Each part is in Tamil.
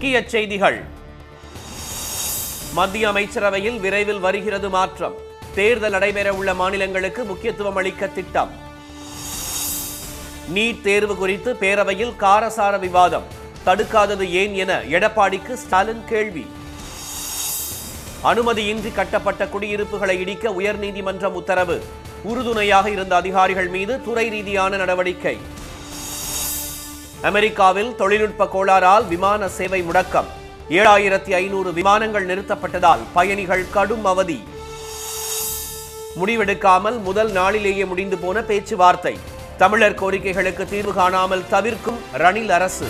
முக்கிய செய்திகள் மத்திய அமைச்சரவையில் விரைவில் வருகிறது மாற்றம் தேர்தல் நடைபெற உள்ள மாநிலங்களுக்கு முக்கியத்துவம் அளிக்க திட்டம் நீட் தேர்வு குறித்து பேரவையில் காரசார விவாதம் தடுக்காதது ஏன் என எடப்பாடிக்கு ஸ்டாலின் கேள்வி அனுமதியின்றி கட்டப்பட்ட குடியிருப்புகளை இடிக்க உயர்நீதிமன்றம் உத்தரவு உறுதுணையாக இருந்த அதிகாரிகள் மீது துறை ரீதியான நடவடிக்கை அமெரிக்காவில் தொழில்நுட்ப கோளாறால் விமான சேவை முடக்கம் ஏழாயிரத்தி ஐநூறு விமானங்கள் நிறுத்தப்பட்டதால் பயணிகள் கடும் அவதி முடிவெடுக்காமல் முதல் நாளிலேயே முடிந்து போன பேச்சுவார்த்தை தமிழர் கோரிக்கைகளுக்கு தீர்வு காணாமல் தவிர்க்கும் ரணில் அரசு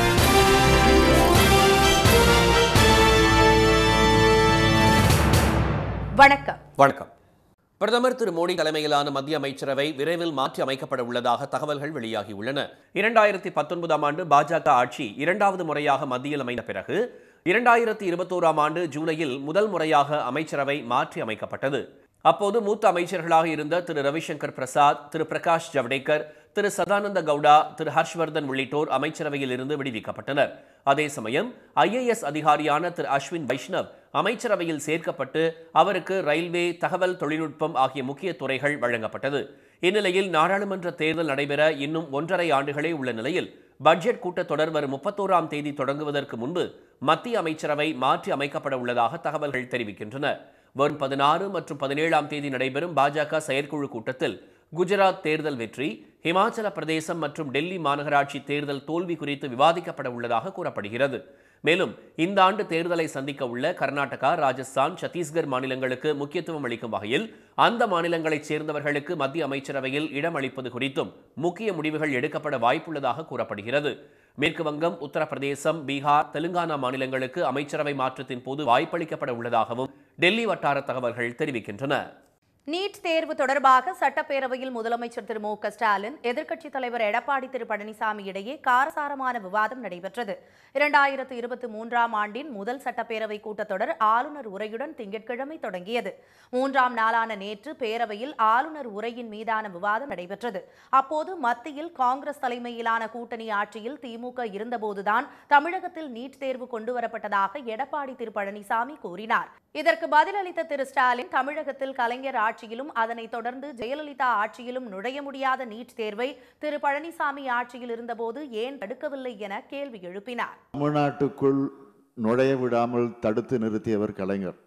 வணக்கம் வணக்கம் பிரதமர் திரு மோடி தலைமையிலான மத்திய அமைச்சரவை விரைவில் மாற்றி அமைக்கப்பட உள்ளதாக தகவல்கள் வெளியாகியுள்ளன இரண்டாயிரத்தி பத்தொன்பதாம் ஆண்டு பாஜக ஆட்சி இரண்டாவது முறையாக மத்தியில் அமைந்த பிறகு இரண்டாயிரத்தி இருபத்தோராம் ஆண்டு ஜூலையில் முதல் முறையாக அமைச்சரவை மாற்றி அமைக்கப்பட்டது அப்போது மூத்த அமைச்சர்களாக இருந்த திரு ரவிசங்கர் பிரசாத் திரு பிரகாஷ் ஜவடேகர் திரு சதானந்த கவுடா திரு ஹர்ஷ்வர்தன் உள்ளிட்டோர் அமைச்சரவையில் இருந்து விடுவிக்கப்பட்டனர் அதே சமயம் ஐஏஎஸ் அதிகாரியான திரு அஸ்வின் வைஷ்ணவ் அமைச்சரவையில் சேர்க்கப்பட்டு அவருக்கு ரயில்வே தகவல் தொழில்நுட்பம் ஆகிய முக்கிய துறைகள் வழங்கப்பட்டது இந்நிலையில் நாடாளுமன்ற தேர்தல் நடைபெற இன்னும் ஒன்றரை ஆண்டுகளே உள்ள நிலையில் பட்ஜெட் கூட்டத்தொடர் வரும் முப்பத்தோராம் தேதி தொடங்குவதற்கு முன்பு மத்திய அமைச்சரவை மாற்றி அமைக்கப்பட உள்ளதாக தகவல்கள் தெரிவிக்கின்றன வரும் பதினாறு மற்றும் பதினேழாம் தேதி நடைபெறும் பாஜக செயற்குழு கூட்டத்தில் குஜராத் தேர்தல் வெற்றி ஹிமாச்சல பிரதேசம் மற்றும் டெல்லி மாநகராட்சி தேர்தல் தோல்வி குறித்து விவாதிக்கப்பட உள்ளதாக கூறப்படுகிறது மேலும் இந்த ஆண்டு தேர்தலை சந்திக்க உள்ள கர்நாடகா ராஜஸ்தான் சத்தீஸ்கர் மாநிலங்களுக்கு முக்கியத்துவம் அளிக்கும் வகையில் அந்த மாநிலங்களைச் சேர்ந்தவர்களுக்கு மத்திய அமைச்சரவையில் இடம் அளிப்பது குறித்தும் முக்கிய முடிவுகள் எடுக்கப்பட வாய்ப்புள்ளதாக கூறப்படுகிறது மேற்கு வங்கம் உத்தரப்பிரதேசம் பீகார் தெலுங்கானா மாநிலங்களுக்கு அமைச்சரவை மாற்றத்தின் போது வாய்ப்பளிக்கப்பட உள்ளதாகவும் டெல்லி வட்டார தகவல்கள் தெரிவிக்கின்றன நீட் தேர்வு தொடர்பாக சட்டப்பேரவையில் முதலமைச்சர் திரு மு க ஸ்டாலின் எதிர்க்கட்சித் தலைவர் எடப்பாடி திரு பழனிசாமி இடையே காரசாரமான விவாதம் நடைபெற்றது இரண்டாயிரத்து இருபத்தி மூன்றாம் ஆண்டின் முதல் சட்டப்பேரவை கூட்டத்தொடர் ஆளுநர் உரையுடன் திங்கட்கிழமை தொடங்கியது மூன்றாம் நாளான நேற்று பேரவையில் ஆளுநர் உரையின் மீதான விவாதம் நடைபெற்றது அப்போது மத்தியில் காங்கிரஸ் தலைமையிலான கூட்டணி ஆட்சியில் திமுக இருந்தபோதுதான் தமிழகத்தில் நீட் தேர்வு கொண்டுவரப்பட்டதாக எடப்பாடி திரு பழனிசாமி கூறினார் இதற்கு பதிலளித்த திரு ஸ்டாலின் தமிழகத்தில் கலைஞர் ஆட்சியிலும் அதனைத் தொடர்ந்து ஜெயலலிதா ஆட்சியிலும் நுழைய முடியாத நீட் தேர்வை திரு பழனிசாமி ஆட்சியில் இருந்தபோது ஏன் தடுக்கவில்லை என கேள்வி எழுப்பினார் தமிழ்நாட்டுக்குள் நுழைய விடாமல் தடுத்து நிறுத்தியவர் கலைஞர்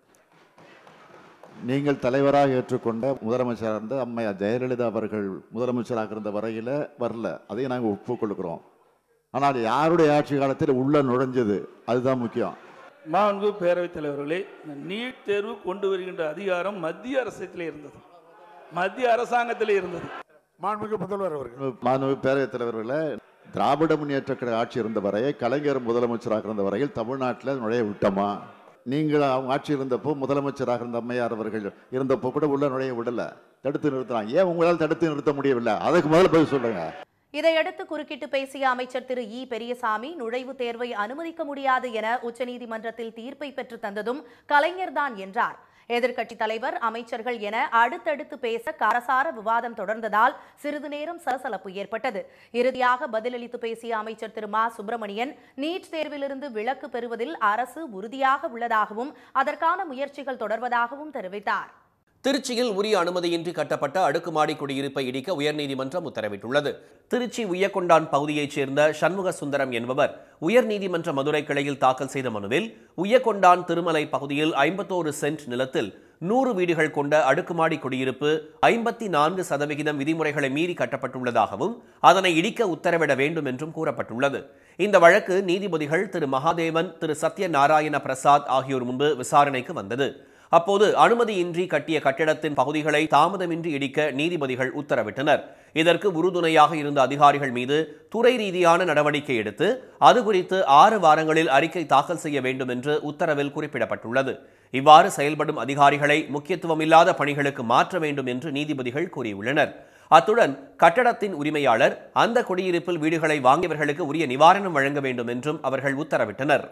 நீங்கள் தலைவராக ஏற்றுக்கொண்ட முதலமைச்சராக இருந்த அம்மையார் ஜெயலலிதா அவர்கள் முதலமைச்சராக இருந்த வரையில் வரல அதையும் நாங்கள் ஒப்புக்கொள்கிறோம் ஆனால் யாருடைய ஆட்சி காலத்தில் உள்ள நுழைஞ்சது அதுதான் முக்கியம் மாண்பு பேரவைத் தலைவர்களே இந்த நீட் தேர்வு கொண்டு வருகின்ற அதிகாரம் மத்திய அரசத்திலே இருந்தது மத்திய அரசாங்கத்திலே இருந்தது மாண்புமிகு முதல்வர் அவர்கள் மாண்பு பேரவைத் தலைவர்களே திராவிட முன்னேற்ற கழக ஆட்சி இருந்த வரை கலைஞர் முதலமைச்சராக இருந்த வரையில் தமிழ்நாட்டில் நுழைய விட்டோமா நீங்கள் அவங்க ஆட்சி இருந்தப்போ முதலமைச்சராக இருந்த அம்மையார் அவர்கள் இருந்தப்போ கூட உள்ள நுழைய விடல தடுத்து நிறுத்தினாங்க ஏன் உங்களால் தடுத்து நிறுத்த முடியவில்லை அதுக்கு முதல்ல பதில் சொல்லுங்க இதையடுத்து குறுக்கிட்டு பேசிய அமைச்சர் திரு இ பெரியசாமி நுழைவுத் தேர்வை அனுமதிக்க முடியாது என உச்சநீதிமன்றத்தில் தீர்ப்பை பெற்று தந்ததும் கலைஞர்தான் என்றார் எதிர்க்கட்சித் தலைவர் அமைச்சர்கள் என அடுத்தடுத்து பேச காரசார விவாதம் தொடர்ந்ததால் சிறிது நேரம் சலசலப்பு ஏற்பட்டது இறுதியாக பதிலளித்து பேசிய அமைச்சர் திரு மா சுப்பிரமணியன் நீட் தேர்விலிருந்து விலக்கு பெறுவதில் அரசு உறுதியாக உள்ளதாகவும் அதற்கான முயற்சிகள் தொடர்வதாகவும் தெரிவித்தார் திருச்சியில் உரிய அனுமதியின்றி கட்டப்பட்ட அடுக்குமாடி குடியிருப்பை இடிக்க உயர்நீதிமன்றம் உத்தரவிட்டுள்ளது திருச்சி உய்யக்கொண்டான் பகுதியைச் சேர்ந்த சண்முக சுந்தரம் என்பவர் உயர்நீதிமன்ற மதுரை கிளையில் தாக்கல் செய்த மனுவில் உய்யக்கொண்டான் திருமலை பகுதியில் ஐம்பத்தோரு சென்ட் நிலத்தில் நூறு வீடுகள் கொண்ட அடுக்குமாடி குடியிருப்பு ஐம்பத்தி நான்கு சதவிகிதம் விதிமுறைகளை மீறி கட்டப்பட்டுள்ளதாகவும் அதனை இடிக்க உத்தரவிட வேண்டும் என்றும் கூறப்பட்டுள்ளது இந்த வழக்கு நீதிபதிகள் திரு மகாதேவன் திரு சத்யநாராயண பிரசாத் ஆகியோர் முன்பு விசாரணைக்கு வந்தது அப்போது அனுமதியின்றி கட்டிய கட்டிடத்தின் பகுதிகளை தாமதமின்றி இடிக்க நீதிபதிகள் உத்தரவிட்டனர் இதற்கு உறுதுணையாக இருந்த அதிகாரிகள் மீது துறை ரீதியான நடவடிக்கை எடுத்து அது குறித்து ஆறு வாரங்களில் அறிக்கை தாக்கல் செய்ய வேண்டும் என்று உத்தரவில் குறிப்பிடப்பட்டுள்ளது இவ்வாறு செயல்படும் அதிகாரிகளை முக்கியத்துவமில்லாத பணிகளுக்கு மாற்ற வேண்டும் என்று நீதிபதிகள் கூறியுள்ளனர் அத்துடன் கட்டடத்தின் உரிமையாளர் அந்த குடியிருப்பில் வீடுகளை வாங்கியவர்களுக்கு உரிய நிவாரணம் வழங்க வேண்டும் என்றும் அவர்கள் உத்தரவிட்டனர்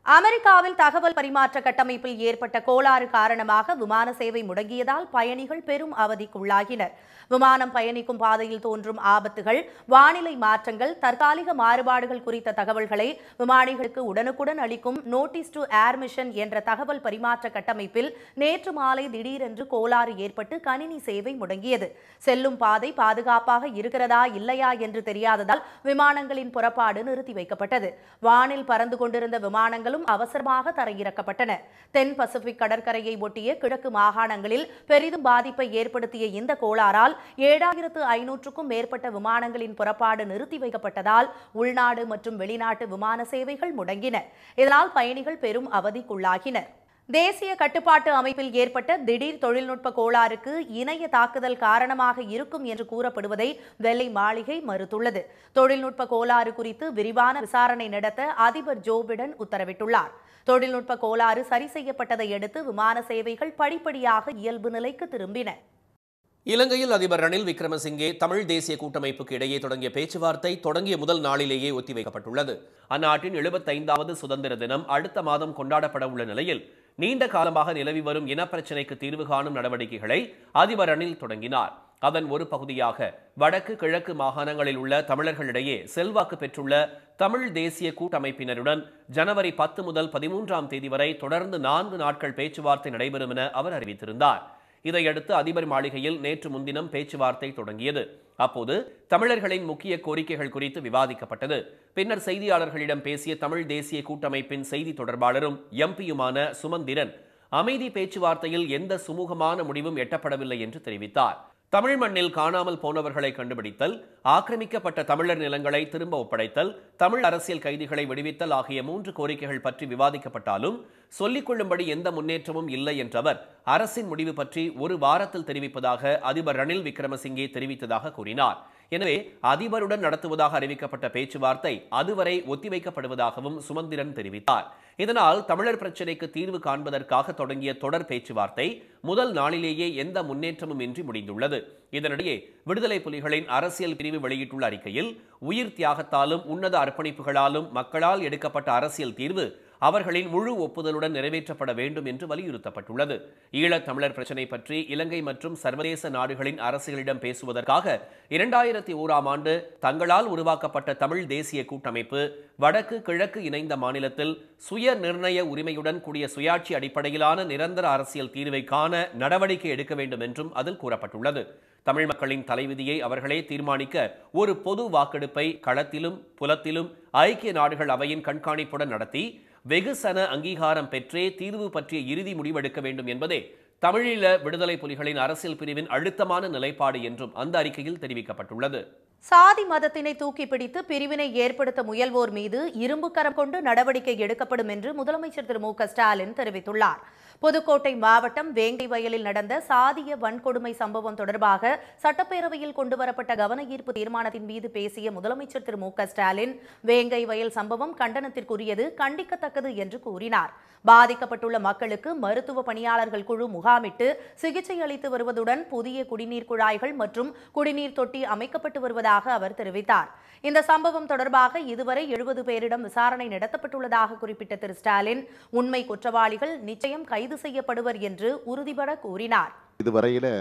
அமெரிக்காவில் தகவல் பரிமாற்ற கட்டமைப்பில் ஏற்பட்ட கோளாறு காரணமாக விமான சேவை முடங்கியதால் பயணிகள் பெரும் அவதிக்குள்ளாகினர் விமானம் பயணிக்கும் பாதையில் தோன்றும் ஆபத்துகள் வானிலை மாற்றங்கள் தற்காலிக மாறுபாடுகள் குறித்த தகவல்களை விமானிகளுக்கு உடனுக்குடன் அளிக்கும் நோட்டீஸ் டு ஏர் மிஷன் என்ற தகவல் பரிமாற்ற கட்டமைப்பில் நேற்று மாலை திடீரென்று கோளாறு ஏற்பட்டு கணினி சேவை முடங்கியது செல்லும் பாதை பாதுகாப்பாக இருக்கிறதா இல்லையா என்று தெரியாததால் விமானங்களின் புறப்பாடு நிறுத்தி வைக்கப்பட்டது வானில் பறந்து கொண்டிருந்த விமானங்களும் அவசரமாக தரையிறக்கப்பட்டன தென் பசிபிக் கடற்கரையை ஒட்டிய கிழக்கு மாகாணங்களில் பெரிதும் பாதிப்பை ஏற்படுத்திய இந்த கோளாறால் ஏழாயிரத்து ஐநூற்றுக்கும் மேற்பட்ட விமானங்களின் புறப்பாடு நிறுத்தி வைக்கப்பட்டதால் உள்நாடு மற்றும் வெளிநாட்டு விமான சேவைகள் முடங்கின இதனால் பயணிகள் பெரும் அவதிக்குள்ளாகினர் தேசிய கட்டுப்பாட்டு அமைப்பில் ஏற்பட்ட திடீர் தொழில்நுட்ப கோளாறுக்கு இணைய தாக்குதல் காரணமாக இருக்கும் என்று கூறப்படுவதை வெள்ளை மாளிகை மறுத்துள்ளது தொழில்நுட்ப கோளாறு குறித்து விரிவான விசாரணை நடத்த அதிபர் ஜோ பிடன் உத்தரவிட்டுள்ளார் தொழில்நுட்ப கோளாறு சரி செய்யப்பட்டதை அடுத்து விமான சேவைகள் படிப்படியாக இயல்பு நிலைக்கு திரும்பின இலங்கையில் அதிபர் ரணில் விக்ரமசிங்கே தமிழ் தேசிய கூட்டமைப்புக்கு இடையே தொடங்கிய பேச்சுவார்த்தை தொடங்கிய முதல் நாளிலேயே ஒத்திவைக்கப்பட்டுள்ளது அந்நாட்டின் எழுபத்தைந்தாவது சுதந்திர தினம் அடுத்த மாதம் கொண்டாடப்பட உள்ள நிலையில் நீண்ட காலமாக நிலவி வரும் இனப்பிரச்சினைக்கு தீர்வு காணும் நடவடிக்கைகளை அதிபர் ரணில் தொடங்கினார் அதன் ஒரு பகுதியாக வடக்கு கிழக்கு மாகாணங்களில் உள்ள தமிழர்களிடையே செல்வாக்கு பெற்றுள்ள தமிழ் தேசிய கூட்டமைப்பினருடன் ஜனவரி பத்து முதல் பதிமூன்றாம் தேதி வரை தொடர்ந்து நான்கு நாட்கள் பேச்சுவார்த்தை நடைபெறும் என அவர் அறிவித்திருந்தார் இதையடுத்து அதிபர் மாளிகையில் நேற்று முன்தினம் பேச்சுவார்த்தை தொடங்கியது அப்போது தமிழர்களின் முக்கிய கோரிக்கைகள் குறித்து விவாதிக்கப்பட்டது பின்னர் செய்தியாளர்களிடம் பேசிய தமிழ் தேசிய கூட்டமைப்பின் செய்தி தொடர்பாளரும் எம்பியுமான சுமந்திரன் அமைதி பேச்சுவார்த்தையில் எந்த சுமூகமான முடிவும் எட்டப்படவில்லை என்று தெரிவித்தார் தமிழ் மண்ணில் காணாமல் போனவர்களை கண்டுபிடித்தல் ஆக்கிரமிக்கப்பட்ட தமிழர் நிலங்களை திரும்ப ஒப்படைத்தல் தமிழ் அரசியல் கைதிகளை விடுவித்தல் ஆகிய மூன்று கோரிக்கைகள் பற்றி விவாதிக்கப்பட்டாலும் சொல்லிக் கொள்ளும்படி எந்த முன்னேற்றமும் இல்லை என்றவர் அரசின் முடிவு பற்றி ஒரு வாரத்தில் தெரிவிப்பதாக அதிபர் ரணில் விக்ரமசிங்கே தெரிவித்ததாக கூறினார் எனவே அதிபருடன் நடத்துவதாக அறிவிக்கப்பட்ட பேச்சுவார்த்தை அதுவரை ஒத்திவைக்கப்படுவதாகவும் சுமந்திரன் தெரிவித்தார் இதனால் தமிழர் பிரச்சினைக்கு தீர்வு காண்பதற்காக தொடங்கிய தொடர் பேச்சுவார்த்தை முதல் நாளிலேயே எந்த முன்னேற்றமும் இன்றி முடிந்துள்ளது இதனிடையே விடுதலை புலிகளின் அரசியல் பிரிவு வெளியிட்டுள்ள அறிக்கையில் உயிர் தியாகத்தாலும் உன்னத அர்ப்பணிப்புகளாலும் மக்களால் எடுக்கப்பட்ட அரசியல் தீர்வு அவர்களின் முழு ஒப்புதலுடன் நிறைவேற்றப்பட வேண்டும் என்று வலியுறுத்தப்பட்டுள்ளது ஈழத் தமிழர் பிரச்சினை பற்றி இலங்கை மற்றும் சர்வதேச நாடுகளின் அரசுகளிடம் பேசுவதற்காக இரண்டாயிரத்தி ஓராம் ஆண்டு தங்களால் உருவாக்கப்பட்ட தமிழ் தேசிய கூட்டமைப்பு வடக்கு கிழக்கு இணைந்த மாநிலத்தில் சுய நிர்ணய உரிமையுடன் கூடிய சுயாட்சி அடிப்படையிலான நிரந்தர அரசியல் தீர்வை காண நடவடிக்கை எடுக்க வேண்டும் என்றும் அதில் கூறப்பட்டுள்ளது தமிழ் மக்களின் தலைவிதியை அவர்களே தீர்மானிக்க ஒரு பொது வாக்கெடுப்பை களத்திலும் புலத்திலும் ஐக்கிய நாடுகள் அவையின் கண்காணிப்புடன் நடத்தி வெகுசன அங்கீகாரம் பெற்றே தீர்வு பற்றிய இறுதி முடிவெடுக்க வேண்டும் என்பதே தமிழீழ விடுதலை புலிகளின் அரசியல் பிரிவின் அழுத்தமான நிலைப்பாடு என்றும் அந்த அறிக்கையில் தெரிவிக்கப்பட்டுள்ளது சாதி மதத்தினை தூக்கி பிடித்து பிரிவினை ஏற்படுத்த முயல்வோர் மீது இரும்பு கரம் கொண்டு நடவடிக்கை எடுக்கப்படும் என்று முதலமைச்சர் திரு மு க ஸ்டாலின் தெரிவித்துள்ளார் புதுக்கோட்டை மாவட்டம் வேங்கை வயலில் நடந்த சாதிய வன்கொடுமை சம்பவம் தொடர்பாக சட்டப்பேரவையில் கொண்டுவரப்பட்ட கவன ஈர்ப்பு தீர்மானத்தின் மீது பேசிய முதலமைச்சர் திரு மு க ஸ்டாலின் வேங்கை வயல் சம்பவம் கண்டனத்திற்குரியது கண்டிக்கத்தக்கது என்று கூறினார் பாதிக்கப்பட்டுள்ள மக்களுக்கு மருத்துவ பணியாளர்கள் குழு முகாமிட்டு சிகிச்சை அளித்து வருவதுடன் புதிய குடிநீர் குழாய்கள் மற்றும் குடிநீர் தொட்டி அமைக்கப்பட்டு வருவதாக அவர் தெரிவித்தார் இந்த சம்பவம் தொடர்பாக இதுவரை எழுபது பேரிடம் விசாரணை நடத்தப்பட்டுள்ளதாக குறிப்பிட்ட திரு ஸ்டாலின் உண்மை குற்றவாளிகள் நிச்சயம் கைது செய்யப்படுவர் என்று உறுதிபட கூறினார் இதுவரையில்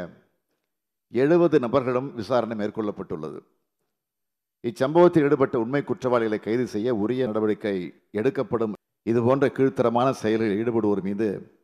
எழுபது நபர்களிடம் விசாரணை மேற்கொள்ளப்பட்டுள்ளது இச்சம்பவத்தில் ஈடுபட்ட உண்மை குற்றவாளிகளை கைது செய்ய உரிய நடவடிக்கை எடுக்கப்படும் இதுபோன்ற கீழ்த்தரமான செயல்களில் ஈடுபடுவோர் மீது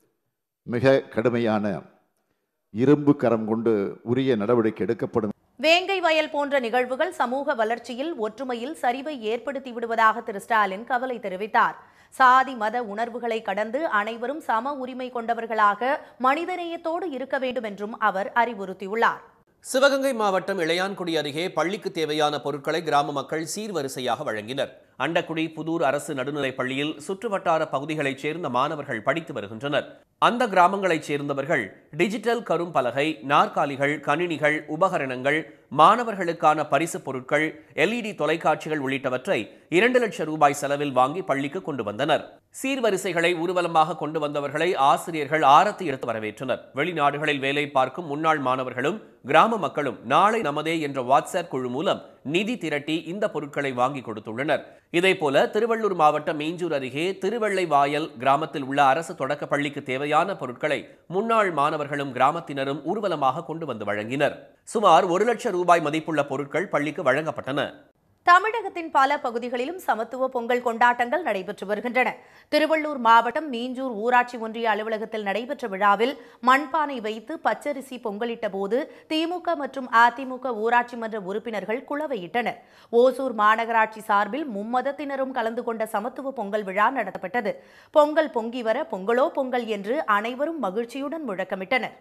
மிக கடுமையான இரும்பு கரம் கொண்டு உரிய நடவடிக்கை எடுக்கப்படும் வேங்கை வயல் போன்ற நிகழ்வுகள் சமூக வளர்ச்சியில் ஒற்றுமையில் சரிவை ஏற்படுத்தி விடுவதாக திரு ஸ்டாலின் கவலை தெரிவித்தார் சாதி மத உணர்வுகளை கடந்து அனைவரும் சம உரிமை கொண்டவர்களாக மனிதநேயத்தோடு இருக்க வேண்டும் என்றும் அவர் அறிவுறுத்தியுள்ளார் சிவகங்கை மாவட்டம் இளையான்குடி அருகே பள்ளிக்கு தேவையான பொருட்களை கிராம மக்கள் சீர்வரிசையாக வழங்கினர் அண்டக்குடி புதூர் அரசு நடுநிலைப் பள்ளியில் சுற்றுவட்டார பகுதிகளைச் சேர்ந்த மாணவர்கள் படித்து வருகின்றனர் அந்த கிராமங்களைச் சேர்ந்தவர்கள் டிஜிட்டல் கரும்பலகை நாற்காலிகள் கணினிகள் உபகரணங்கள் மாணவர்களுக்கான பரிசுப் பொருட்கள் எல்இடி தொலைக்காட்சிகள் உள்ளிட்டவற்றை இரண்டு லட்சம் ரூபாய் செலவில் வாங்கி பள்ளிக்கு கொண்டு வந்தனர் சீர்வரிசைகளை ஊர்வலமாக கொண்டு வந்தவர்களை ஆசிரியர்கள் ஆரத்தி எடுத்து வரவேற்றனர் வெளிநாடுகளில் வேலை பார்க்கும் முன்னாள் மாணவர்களும் கிராம மக்களும் நாளை நமதே என்ற வாட்ஸ்அப் குழு மூலம் நிதி திரட்டி இந்த பொருட்களை வாங்கி கொடுத்துள்ளனர் இதேபோல திருவள்ளூர் மாவட்டம் மீஞ்சூர் அருகே திருவெள்ளைவாயல் கிராமத்தில் உள்ள அரசு தொடக்க பள்ளிக்கு தேவையான பொருட்களை முன்னாள் மாணவர்களும் கிராமத்தினரும் ஊர்வலமாக கொண்டு வந்து வழங்கினர் சுமார் ஒரு லட்சம் ரூபாய் மதிப்புள்ள பொருட்கள் பள்ளிக்கு வழங்கப்பட்டன தமிழகத்தின் பல பகுதிகளிலும் சமத்துவ பொங்கல் கொண்டாட்டங்கள் நடைபெற்று வருகின்றன திருவள்ளூர் மாவட்டம் மீஞ்சூர் ஊராட்சி ஒன்றிய அலுவலகத்தில் நடைபெற்ற விழாவில் மண்பானை வைத்து பச்சரிசி பொங்கலிட்ட போது திமுக மற்றும் அதிமுக ஊராட்சி மன்ற உறுப்பினர்கள் குளவையிட்டனர் ஓசூர் மாநகராட்சி சார்பில் மும்மதத்தினரும் கலந்து கொண்ட சமத்துவ பொங்கல் விழா நடத்தப்பட்டது பொங்கல் பொங்கி வர பொங்கலோ பொங்கல் என்று அனைவரும் மகிழ்ச்சியுடன் முழக்கமிட்டனர்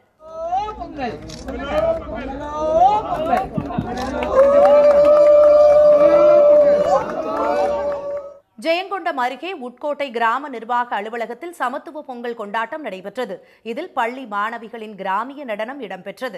ஜெயங்கொண்டம் அருகே உட்கோட்டை கிராம நிர்வாக அலுவலகத்தில் சமத்துவ பொங்கல் கொண்டாட்டம் நடைபெற்றது இதில் பள்ளி மாணவிகளின் கிராமிய நடனம் இடம்பெற்றது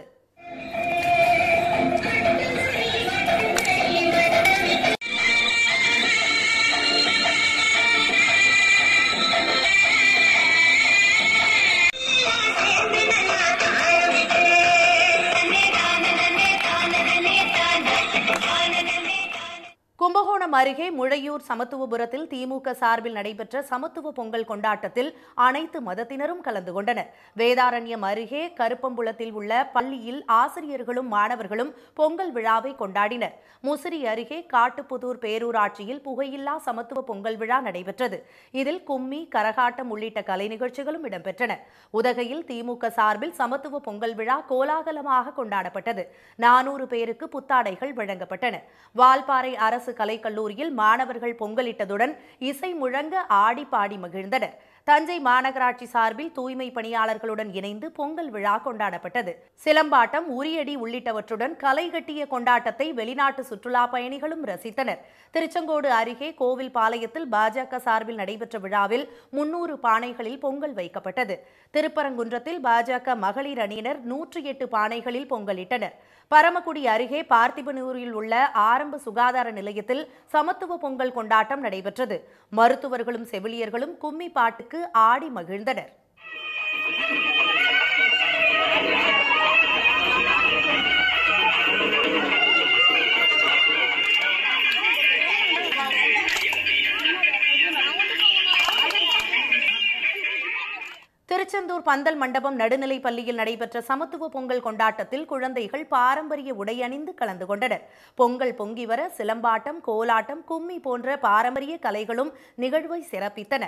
கும்பகோணம் அருகே முழையூர் சமத்துவபுரத்தில் திமுக சார்பில் நடைபெற்ற சமத்துவ பொங்கல் கொண்டாட்டத்தில் அனைத்து மதத்தினரும் கலந்து கொண்டனர் வேதாரண்யம் அருகே கருப்பம்புலத்தில் உள்ள பள்ளியில் ஆசிரியர்களும் மாணவர்களும் பொங்கல் விழாவை கொண்டாடினர் முசிறி அருகே காட்டுப்புதூர் பேரூராட்சியில் புகையில்லா சமத்துவ பொங்கல் விழா நடைபெற்றது இதில் கும்மி கரகாட்டம் உள்ளிட்ட கலை நிகழ்ச்சிகளும் இடம்பெற்றன உதகையில் திமுக சார்பில் சமத்துவ பொங்கல் விழா கோலாகலமாக கொண்டாடப்பட்டது நானூறு பேருக்கு புத்தாடைகள் வழங்கப்பட்டன வால்பாறை அரசு கலைக்கல்லூரியில் மாணவர்கள் பொங்கலிட்டதுடன் இசை முழங்க ஆடி பாடி மகிழ்ந்தனர் தஞ்சை மாநகராட்சி சார்பில் தூய்மை பணியாளர்களுடன் இணைந்து பொங்கல் விழா கொண்டாடப்பட்டது சிலம்பாட்டம் உரியடி உள்ளிட்டவற்றுடன் கலை கட்டிய கொண்டாட்டத்தை வெளிநாட்டு சுற்றுலா பயணிகளும் ரசித்தனர் திருச்செங்கோடு அருகே கோவில் பாளையத்தில் பாஜக சார்பில் நடைபெற்ற விழாவில் முன்னூறு பானைகளில் பொங்கல் வைக்கப்பட்டது திருப்பரங்குன்றத்தில் பாஜக மகளிர் அணியினர் நூற்றி எட்டு பானைகளில் பொங்கலிட்டனர் பரமக்குடி அருகே பார்த்திபனூரில் உள்ள ஆரம்ப சுகாதார நிலையத்தில் சமத்துவ பொங்கல் கொண்டாட்டம் நடைபெற்றது மருத்துவர்களும் செவிலியர்களும் கும்மி பாட்டுக்கு ஆடி மகிழ்ந்தனர் திருச்செந்தூர் பந்தல் மண்டபம் நடுநிலைப் பள்ளியில் நடைபெற்ற சமத்துவ பொங்கல் கொண்டாட்டத்தில் குழந்தைகள் பாரம்பரிய உடை அணிந்து கலந்து கொண்டனர் பொங்கல் பொங்கி வர சிலம்பாட்டம் கோலாட்டம் கும்மி போன்ற பாரம்பரிய கலைகளும் நிகழ்வை சிறப்பித்தன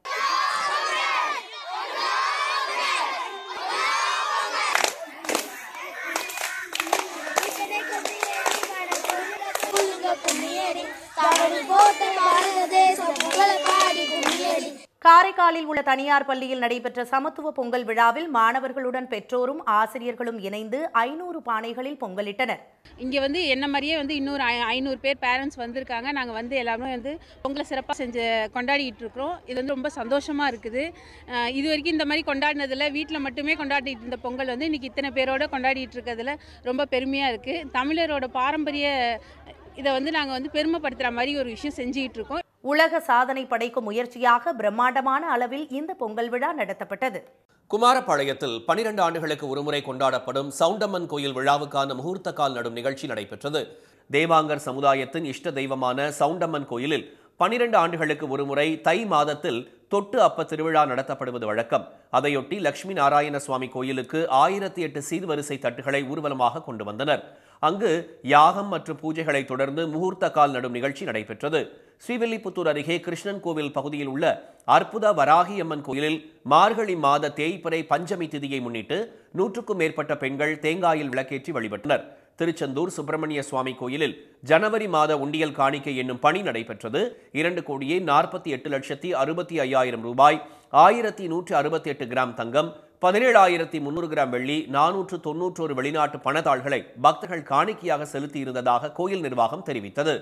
கும்மியடி தவறு போட்ட பாரதேசம் புகழ பாடி கும்மியடி காரைக்காலில் உள்ள தனியார் பள்ளியில் நடைபெற்ற சமத்துவ பொங்கல் விழாவில் மாணவர்களுடன் பெற்றோரும் ஆசிரியர்களும் இணைந்து ஐநூறு பானைகளில் பொங்கலிட்டனர் இங்கே வந்து என்ன மாதிரியே வந்து இன்னொரு ஐ- ஐநூறு பேர் பேரண்ட்ஸ் வந்திருக்காங்க நாங்கள் வந்து எல்லாருமே வந்து பொங்கலை சிறப்பாக செஞ்சு கொண்டாடிட்டு இருக்கிறோம் இது வந்து ரொம்ப சந்தோஷமாக இருக்குது அஹ் இது வரைக்கும் இந்த மாதிரி கொண்டாடினதில் வீட்டில் மட்டுமே கொண்டாடிட்டு இருந்த பொங்கல் வந்து இன்றைக்கி இத்தனை பேரோட கொண்டாடிட்டு இருக்கிறதுல ரொம்ப பெருமையாக இருக்குது தமிழரோட பாரம்பரிய இதை வந்து நாங்கள் வந்து பெருமைப்படுத்துகிற மாதிரி ஒரு விஷயம் செஞ்சுக்கிட்டு இருக்கோம் உலக சாதனை படைக்கும் முயற்சியாக பிரம்மாண்டமான அளவில் இந்த பொங்கல் விழா நடத்தப்பட்டது குமாரபாளையத்தில் பனிரெண்டு ஆண்டுகளுக்கு ஒருமுறை கொண்டாடப்படும் சவுண்டம்மன் கோயில் விழாவுக்கான முகூர்த்த கால் நடும் நிகழ்ச்சி நடைபெற்றது தேவாங்கர் சமுதாயத்தின் இஷ்ட தெய்வமான சவுண்டம்மன் கோயிலில் பனிரெண்டு ஆண்டுகளுக்கு ஒருமுறை தை மாதத்தில் தொட்டு அப்ப திருவிழா நடத்தப்படுவது வழக்கம் அதையொட்டி லட்சுமி நாராயண சுவாமி கோயிலுக்கு ஆயிரத்தி எட்டு சீர்வரிசை தட்டுகளை ஊர்வலமாக கொண்டு வந்தனர் அங்கு யாகம் மற்றும் பூஜைகளை தொடர்ந்து முகூர்த்த கால் நடும் நிகழ்ச்சி நடைபெற்றது ஸ்ரீவில்லிபுத்தூர் அருகே கிருஷ்ணன் கோவில் பகுதியில் உள்ள அற்புத வராகியம்மன் கோயிலில் மார்கழி மாத தேய்பிறை பஞ்சமி திதியை முன்னிட்டு நூற்றுக்கும் மேற்பட்ட பெண்கள் தேங்காயில் விளக்கேற்றி வழிபட்டனர் திருச்செந்தூர் சுப்பிரமணிய சுவாமி கோயிலில் ஜனவரி மாத உண்டியல் காணிக்கை என்னும் பணி நடைபெற்றது இரண்டு கோடியே நாற்பத்தி எட்டு லட்சத்தி அறுபத்தி ஐயாயிரம் ரூபாய் ஆயிரத்தி நூற்றி அறுபத்தி எட்டு கிராம் தங்கம் பதினேழாயிரத்தி முன்னூறு கிராம் வெள்ளி நானூற்று தொன்னூற்றோரு வெளிநாட்டு பணத்தாள்களை பக்தர்கள் காணிக்கையாக செலுத்தியிருந்ததாக கோயில் நிர்வாகம் தெரிவித்தது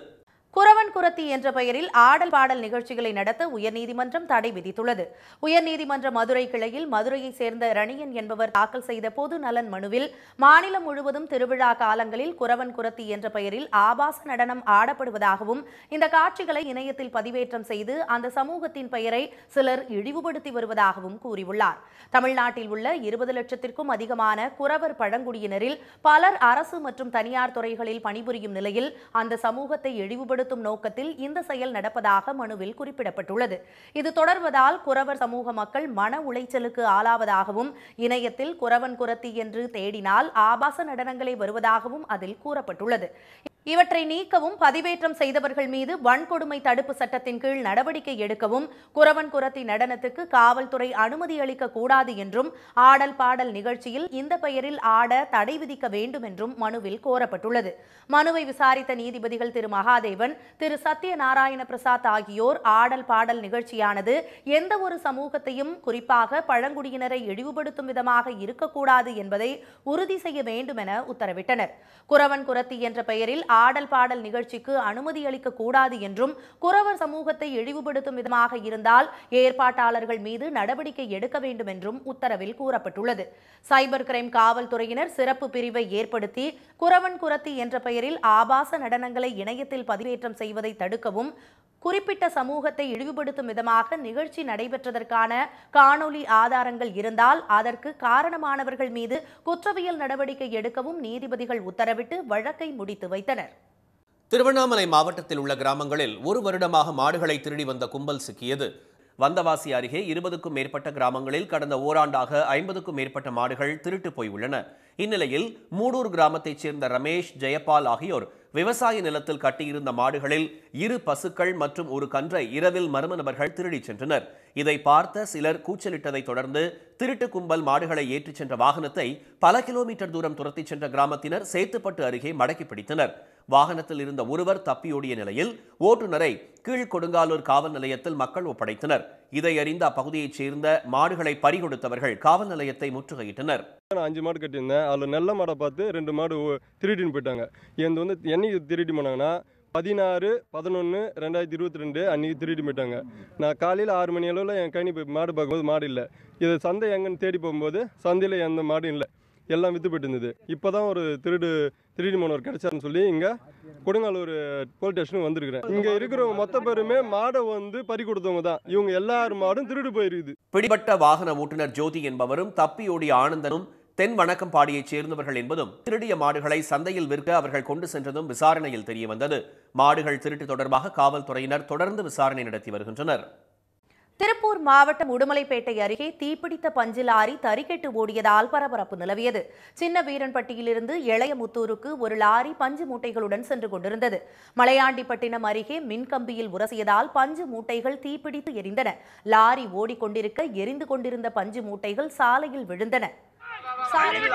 குறவன் குரத்தி என்ற பெயரில் ஆடல் பாடல் நிகழ்ச்சிகளை நடத்த உயர்நீதிமன்றம் தடை விதித்துள்ளது உயர்நீதிமன்ற மதுரை கிளையில் மதுரையைச் சேர்ந்த ரணியன் என்பவர் தாக்கல் செய்த பொது நலன் மனுவில் மாநிலம் முழுவதும் திருவிழா காலங்களில் குறவன் குரத்தி என்ற பெயரில் ஆபாச நடனம் ஆடப்படுவதாகவும் இந்த காட்சிகளை இணையத்தில் பதிவேற்றம் செய்து அந்த சமூகத்தின் பெயரை சிலர் இழிவுபடுத்தி வருவதாகவும் கூறியுள்ளார் தமிழ்நாட்டில் உள்ள இருபது லட்சத்திற்கும் அதிகமான குறவர் பழங்குடியினரில் பலர் அரசு மற்றும் தனியார் துறைகளில் பணிபுரியும் நிலையில் அந்த சமூகத்தை இழிவுபடுத்தும் நோக்கத்தில் இந்த செயல் நடப்பதாக மனுவில் குறிப்பிடப்பட்டுள்ளது இது தொடர்வதால் குறவர் சமூக மக்கள் மன உளைச்சலுக்கு ஆளாவதாகவும் இணையத்தில் குறவன் குரத்தி என்று தேடினால் ஆபாச நடனங்களே வருவதாகவும் அதில் கூறப்பட்டுள்ளது இவற்றை நீக்கவும் பதிவேற்றம் செய்தவர்கள் மீது வன்கொடுமை தடுப்பு சட்டத்தின் கீழ் நடவடிக்கை எடுக்கவும் குறவன் குரத்தி நடனத்துக்கு காவல்துறை அனுமதி அளிக்க கூடாது என்றும் ஆடல் பாடல் நிகழ்ச்சியில் இந்த பெயரில் ஆட தடை விதிக்க வேண்டும் என்றும் மனுவில் கோரப்பட்டுள்ளது மனுவை விசாரித்த நீதிபதிகள் திரு மகாதேவன் திரு சத்யநாராயண பிரசாத் ஆகியோர் ஆடல் பாடல் நிகழ்ச்சியானது எந்த ஒரு சமூகத்தையும் குறிப்பாக பழங்குடியினரை இழிவுபடுத்தும் விதமாக இருக்கக்கூடாது என்பதை உறுதி செய்ய வேண்டும் என உத்தரவிட்டனர் குறவன் குரத்தி என்ற பெயரில் ஆடல் பாடல் நிகழ்ச்சிக்கு அனுமதி அளிக்க கூடாது என்றும் குறவர் சமூகத்தை இழிவுபடுத்தும் விதமாக இருந்தால் ஏற்பாட்டாளர்கள் மீது நடவடிக்கை எடுக்க வேண்டும் என்றும் உத்தரவில் கூறப்பட்டுள்ளது சைபர் கிரைம் காவல்துறையினர் சிறப்பு பிரிவை ஏற்படுத்தி குறவன் குரத்தி என்ற பெயரில் ஆபாச நடனங்களை இணையத்தில் பதிவேற்றம் செய்வதை தடுக்கவும் குறிப்பிட்ட சமூகத்தை இழிவுபடுத்தும் விதமாக நிகழ்ச்சி நடைபெற்றதற்கான காணொலி ஆதாரங்கள் இருந்தால் அதற்கு காரணமானவர்கள் மீது குற்றவியல் நடவடிக்கை எடுக்கவும் நீதிபதிகள் உத்தரவிட்டு வழக்கை முடித்து வைத்தனர் திருவண்ணாமலை மாவட்டத்தில் உள்ள கிராமங்களில் ஒரு வருடமாக மாடுகளை திருடி வந்த கும்பல் சிக்கியது வந்தவாசி அருகே இருபதுக்கும் மேற்பட்ட கிராமங்களில் கடந்த ஓராண்டாக ஐம்பதுக்கும் மேற்பட்ட மாடுகள் திருட்டு போய் உள்ளன இந்நிலையில் மூடூர் கிராமத்தைச் சேர்ந்த ரமேஷ் ஜெயபால் ஆகியோர் விவசாய நிலத்தில் கட்டியிருந்த மாடுகளில் இரு பசுக்கள் மற்றும் ஒரு கன்றை இரவில் மர்ம நபர்கள் திருடிச் சென்றனர் இதை பார்த்த சிலர் கூச்சலிட்டதைத் தொடர்ந்து திருட்டு கும்பல் மாடுகளை ஏற்றிச் சென்ற வாகனத்தை பல கிலோமீட்டர் தூரம் துரத்திச் சென்ற கிராமத்தினர் சேத்துப்பட்டு அருகே மடக்கி பிடித்தனர் வாகனத்தில் இருந்த ஒருவர் தப்பியோடிய நிலையில் ஓட்டுநரை கீழ்கொடுங்காலூர் காவல் நிலையத்தில் மக்கள் ஒப்படைத்தனர் இதை அறிந்த அப்பகுதியைச் சேர்ந்த மாடுகளை பறிகொடுத்தவர்கள் காவல் நிலையத்தை முற்றுகையிட்டனர் நான் அஞ்சு மாடு கட்டியிருந்தேன் அதில் நல்ல மாடை பார்த்து ரெண்டு மாடு ஓ- திருடின்னு போயிட்டாங்க எந்த வந்து என்னைக்கு திருடி போனாங்கன்னா பதினாறு பதினொன்று ரெண்டாயிரத்தி இருபத்தி ரெண்டு அன்றைக்கி திருடி போயிட்டாங்க நான் காலையில் ஆறு மணி அளவில் என் கனி போய் மாடு பார்க்கும்போது மாடு இல்லை இது சந்தை எங்கன்னு தேடி போகும்போது சந்தையில் எந்த மாடும் இல்லை எல்லாம் விற்று போயிட்டு இருந்தது இப்போ தான் ஒரு திருடு திருடி போனவர் கிடைச்சாருன்னு சொல்லி இங்கே கொடுங்காலூர் போலீஸ் ஸ்டேஷனுக்கு வந்திருக்கிறேன் இங்கே இருக்கிறவங்க மொத்த பேருமே மாடை வந்து பறி கொடுத்தவங்க தான் இவங்க எல்லார் மாடும் திருடு போயிருக்குது பிடிபட்ட வாகன ஓட்டுநர் ஜோதி என்பவரும் தப்பியோடிய ஆனந்தனும் தென் வணக்கம்பாடியைச் சேர்ந்தவர்கள் என்பதும் திருடிய மாடுகளை சந்தையில் விற்க அவர்கள் கொண்டு சென்றதும் விசாரணையில் தெரியவந்தது மாடுகள் திருட்டு தொடர்பாக காவல்துறையினர் தொடர்ந்து விசாரணை நடத்தி வருகின்றனர் திருப்பூர் மாவட்டம் உடுமலைப்பேட்டை அருகே தீப்பிடித்த பஞ்சு லாரி தறிக்கெட்டு ஓடியதால் பரபரப்பு நிலவியது சின்ன வீரன்பட்டியிலிருந்து இளையமுத்தூருக்கு ஒரு லாரி பஞ்சு மூட்டைகளுடன் சென்று கொண்டிருந்தது மலையாண்டிப்பட்டினம் அருகே மின்கம்பியில் உரசியதால் பஞ்சு மூட்டைகள் தீப்பிடித்து எரிந்தன லாரி ஓடிக்கொண்டிருக்க எரிந்து கொண்டிருந்த பஞ்சு மூட்டைகள் சாலையில் விழுந்தன சாலையில்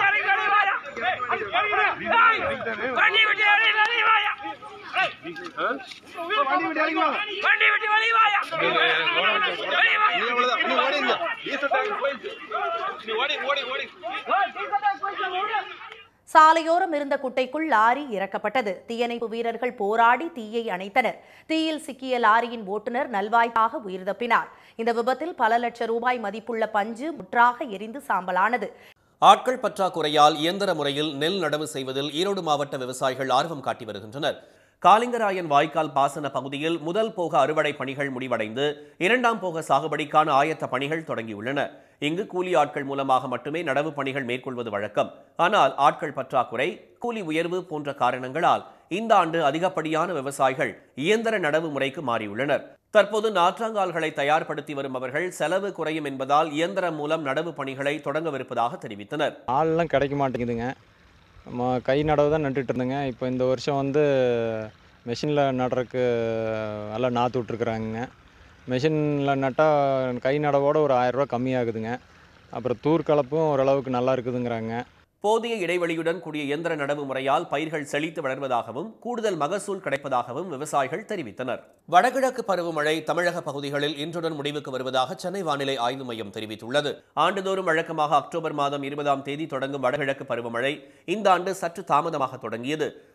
சாலையோரம் இருந்த குட்டைக்குள் லாரி இறக்கப்பட்டது தீயணைப்பு வீரர்கள் போராடி தீயை அணைத்தனர் தீயில் சிக்கிய லாரியின் ஓட்டுநர் நல்வாய்ப்பாக உயிர் தப்பினார் இந்த விபத்தில் பல லட்சம் ரூபாய் மதிப்புள்ள பஞ்சு முற்றாக எரிந்து சாம்பலானது ஆட்கள் பற்றாக்குறையால் இயந்திர முறையில் நெல் நடவு செய்வதில் ஈரோடு மாவட்ட விவசாயிகள் ஆர்வம் காட்டி வருகின்றனர் காலிங்கராயன் வாய்க்கால் பாசன பகுதியில் முதல் போக அறுவடை பணிகள் முடிவடைந்து இரண்டாம் போக சாகுபடிக்கான ஆயத்த பணிகள் தொடங்கியுள்ளன இங்கு கூலி ஆட்கள் மூலமாக மட்டுமே நடவு பணிகள் மேற்கொள்வது வழக்கம் ஆனால் ஆட்கள் பற்றாக்குறை கூலி உயர்வு போன்ற காரணங்களால் இந்த ஆண்டு அதிகப்படியான விவசாயிகள் இயந்திர நடவு முறைக்கு மாறியுள்ளனர் தற்போது நாற்றாங்கால்களை தயார்படுத்தி வரும் அவர்கள் செலவு குறையும் என்பதால் இயந்திரம் மூலம் நடவு பணிகளை தொடங்கவிருப்பதாக தெரிவித்தனர் ஆள்லாம் கிடைக்க மாட்டேங்குதுங்க நம்ம கை நடவு தான் நட்டுட்டு இருந்தேங்க இப்போ இந்த வருஷம் வந்து மெஷினில் நடுறதுக்கு எல்லாம் நாற்று விட்ருக்குறாங்க மெஷினில் நட்டால் கை நடவோட ஒரு ஆயிரரூவா கம்மியாகுதுங்க அப்புறம் தூர் கலப்பும் ஓரளவுக்கு நல்லா இருக்குதுங்கிறாங்க போதிய இடைவெளியுடன் கூடிய இயந்திர நடவு முறையால் பயிர்கள் செழித்து வளர்வதாகவும் கூடுதல் மகசூல் கிடைப்பதாகவும் விவசாயிகள் தெரிவித்தனர் வடகிழக்கு பருவமழை தமிழக பகுதிகளில் இன்றுடன் முடிவுக்கு வருவதாக சென்னை வானிலை ஆய்வு மையம் தெரிவித்துள்ளது ஆண்டுதோறும் வழக்கமாக அக்டோபர் மாதம் இருபதாம் தேதி தொடங்கும் வடகிழக்கு பருவமழை இந்த ஆண்டு சற்று தாமதமாக தொடங்கியது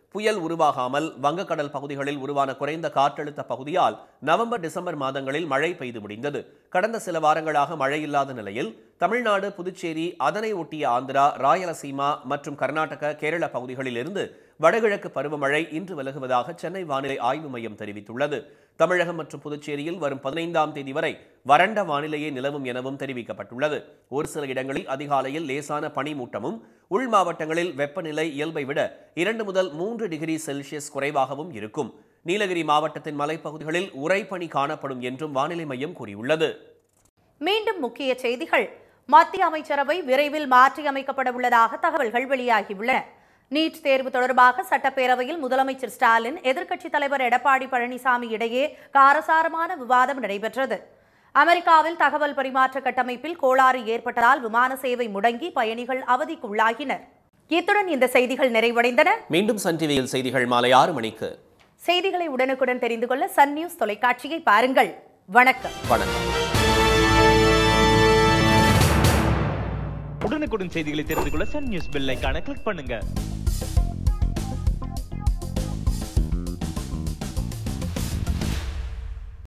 புயல் உருவாகாமல் வங்கக்கடல் பகுதிகளில் உருவான குறைந்த காற்றழுத்த பகுதியால் நவம்பர் டிசம்பர் மாதங்களில் மழை பெய்து முடிந்தது கடந்த சில வாரங்களாக மழை இல்லாத நிலையில் தமிழ்நாடு புதுச்சேரி அதனை ஒட்டிய ஆந்திரா ராயலசீமா மற்றும் கர்நாடக கேரள பகுதிகளில் இருந்து வடகிழக்கு பருவமழை இன்று விலகுவதாக சென்னை வானிலை ஆய்வு மையம் தெரிவித்துள்ளது தமிழகம் மற்றும் புதுச்சேரியில் வரும் பதினைந்தாம் தேதி வரை வறண்ட வானிலையே நிலவும் எனவும் தெரிவிக்கப்பட்டுள்ளது ஒரு சில இடங்களில் அதிகாலையில் லேசான பனிமூட்டமும் உள் மாவட்டங்களில் வெப்பநிலை இயல்பை விட இரண்டு முதல் மூன்று டிகிரி செல்சியஸ் குறைவாகவும் இருக்கும் நீலகிரி மாவட்டத்தின் மலைப்பகுதிகளில் உறைபனி காணப்படும் என்றும் வானிலை மையம் கூறியுள்ளது மீண்டும் முக்கிய செய்திகள் மத்திய அமைச்சரவை விரைவில் மாற்றியமைக்கப்பட உள்ளதாக தகவல்கள் வெளியாகியுள்ளன நீட் தேர்வு தொடர்பாக சட்டப்பேரவையில் முதலமைச்சர் ஸ்டாலின் எதிர்க்கட்சித் தலைவர் எடப்பாடி பழனிசாமி இடையே காரசாரமான விவாதம் நடைபெற்றது அமெரிக்காவில் தகவல் பரிமாற்ற கட்டமைப்பில் கோளாறு ஏற்பட்டதால் விமான சேவை முடங்கி பயணிகள் அவதிக்குள்ளாகினர் இத்துடன் இந்த செய்திகள் நிறைவடைந்தன மீண்டும் சன் டிவியில் செய்திகள் மாலை ஆறு மணிக்கு செய்திகளை உடனுக்குடன் தெரிந்து கொள்ள சன் நியூஸ் தொலைக்காட்சியை பாருங்கள் வணக்கம் வணக்கம் உடனுக்குடன் செய்திகளை தெரிந்து கொள்ள சன் நியூஸ் பெல் ஐகானை கிளிக் பண்ணுங்க